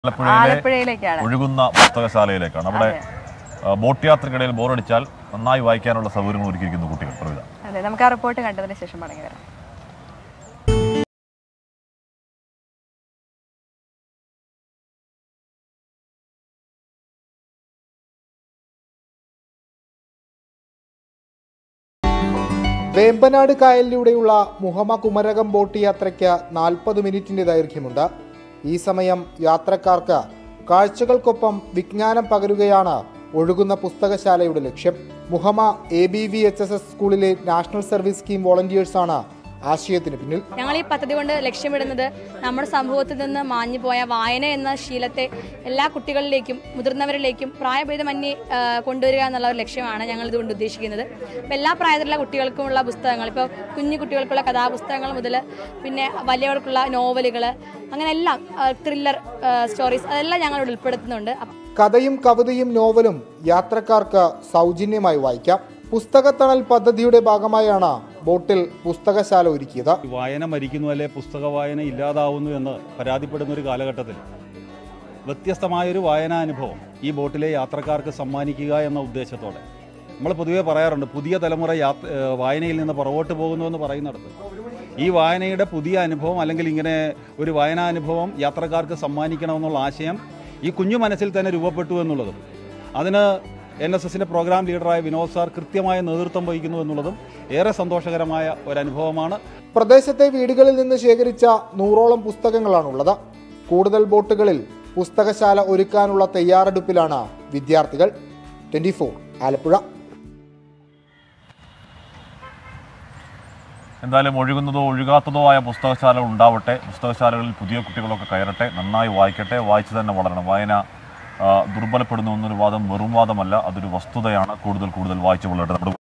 ആലപ്പുഴയിലെ ആലപ്പുഴയിലേക്കാണ് ഒഴുകുന്ന പുസ്തകശാലയിലേക്കാണ് അവിടെ ആ, ബോട്ട് യാത്രക്കിടയിൽ ബോറടിച്ചാൽ നന്നായി വായിക്കാനുള്ള സൗകര്യങ്ങൾ ഒരുക്കിയിരിക്കുന്നു കുട്ടികൾ പ്രവിധ അതെ നമുക്ക് ആ റിപ്പോർട്ട് കണ്ടതിന് ശേഷം മടങ്ങി വരാം വേമ്പനാട് കായലിലൂടെയുള്ള മുഹമ്മ കുമരകം ബോട്ട് യാത്രയ്ക്ക് നാൽപ്പത് മിനിറ്റിന്റെ ദൈർഘ്യമുണ്ട് ഈ സമയം യാത്രക്കാർക്ക് കാഴ്ചകൾക്കൊപ്പം വിജ്ഞാനം പകരുകയാണ് ഒഴുകുന്ന പുസ്തകശാലയുടെ ലക്ഷ്യം Muhamma A B V H S S സ്കൂളിലെ നാഷണൽ സർവീസ് സ്കീം വോളണ്ടിയേഴ്സാണ് ആശയത്തിന് പിന്നിൽ ഞങ്ങൾ ഈ പദ്ധതി കൊണ്ട് ലക്ഷ്യമിടുന്നത് നമ്മുടെ സമൂഹത്തിൽ നിന്ന് മാഞ്ഞു പോയ വായന എന്ന ശീലത്തെ എല്ലാ കുട്ടികളിലേക്കും മുതിർന്നവരിലേക്കും പ്രായഭേദമന്യേ ആ, കൊണ്ടുവരിക എന്നുള്ള ഒരു ലക്ഷ്യമാണ് ഞങ്ങൾ ഇതുകൊണ്ട് ഉദ്ദേശിക്കുന്നത് അപ്പോൾ എല്ലാ പ്രായത്തിലുള്ള കുട്ടികൾക്കുമുള്ള പുസ്തകങ്ങൾ ഇപ്പോൾ കുഞ്ഞു കുട്ടികൾക്കുള്ള കഥാപുസ്തകങ്ങൾ മുതൽ പിന്നെ വലിയവർക്കുള്ള നോവലുകൾ അങ്ങനെ എല്ലാം ത്രില്ലർ സ്റ്റോറീസ് അതെല്ലാം ഞങ്ങൾ ഇവിടെ ഉൾപ്പെടുത്തുന്നുണ്ട് അപ്പം കഥയും കവിതയും നോവലും യാത്രക്കാർക്ക് സൗജന്യമായി വായിക്കാം പുസ്തകത്തണൽ പദ്ധതിയുടെ ഭാഗമായാണ് ബോട്ടിൽ പുസ്തകശാല ഒരുക്കിയത് വായന മരിക്കുന്നു അല്ലെ പുസ്തക വായന ഇല്ലാതാവുന്നു എന്ന് പരാതിപ്പെടുന്ന ഒരു കാലഘട്ടത്തിൽ വ്യത്യസ്തമായൊരു വായനാനുഭവം ഈ ബോട്ടിലെ യാത്രക്കാർക്ക് സമ്മാനിക്കുക എന്ന ഉദ്ദേശത്തോടെ നമ്മൾ പൊതുവെ പറയാറുണ്ട് പുതിയ തലമുറ യാത്ര ഏഹ് വായനയിൽ നിന്ന് പുറകോട്ട് പോകുന്നു എന്ന് പറയുന്നിടത്ത് ഈ വായനയുടെ പുതിയ അനുഭവം അല്ലെങ്കിൽ ഇങ്ങനെ ഒരു വായനാനുഭവം യാത്രക്കാർക്ക് സമ്മാനിക്കണമെന്നുള്ള ആശയം ഈ കുഞ്ഞു മനസ്സിൽ തന്നെ രൂപപ്പെട്ടു എന്നുള്ളതും അതിന് എൻ എസ് എസിൻ്റെ പ്രോഗ്രാം ലീഡറായ വിനോദ് സാർ കൃത്യമായ നേതൃത്വം വഹിക്കുന്നു എന്നുള്ളതും ഏറെ സന്തോഷകരമായ ഒരനുഭവമാണ് പ്രദേശത്തെ വീടുകളിൽ നിന്ന് ശേഖരിച്ച നൂറോളം പുസ്തകങ്ങളാണുള്ളത് കൂടുതൽ ബോട്ടുകളിൽ പുസ്തകശാല ഒരുക്കാനുള്ള തയ്യാറെടുപ്പിലാണ് വിദ്യാർത്ഥികൾ ട്വന്റി ഫോർ ആലപ്പുഴ എന്തായാലും ഒഴുകുന്നതോ ഒഴുകാത്തതോ ആയ പുസ്തകശാല ഉണ്ടാവട്ടെ പുസ്തകശാലകളിൽ പുതിയ കുട്ടികളൊക്കെ കയറട്ടെ നന്നായി വായിക്കട്ടെ വായിച്ചു തന്നെ വളരണം വായന ആ, ദുർബലപ്പെടുന്നു എന്നൊരു വാദം വെറും വാദമല്ല അതൊരു വസ്തുതയാണ് കൂടുതൽ കൂടുതൽ വായിച്ചു വളരട്ടെ നമ്മുടെ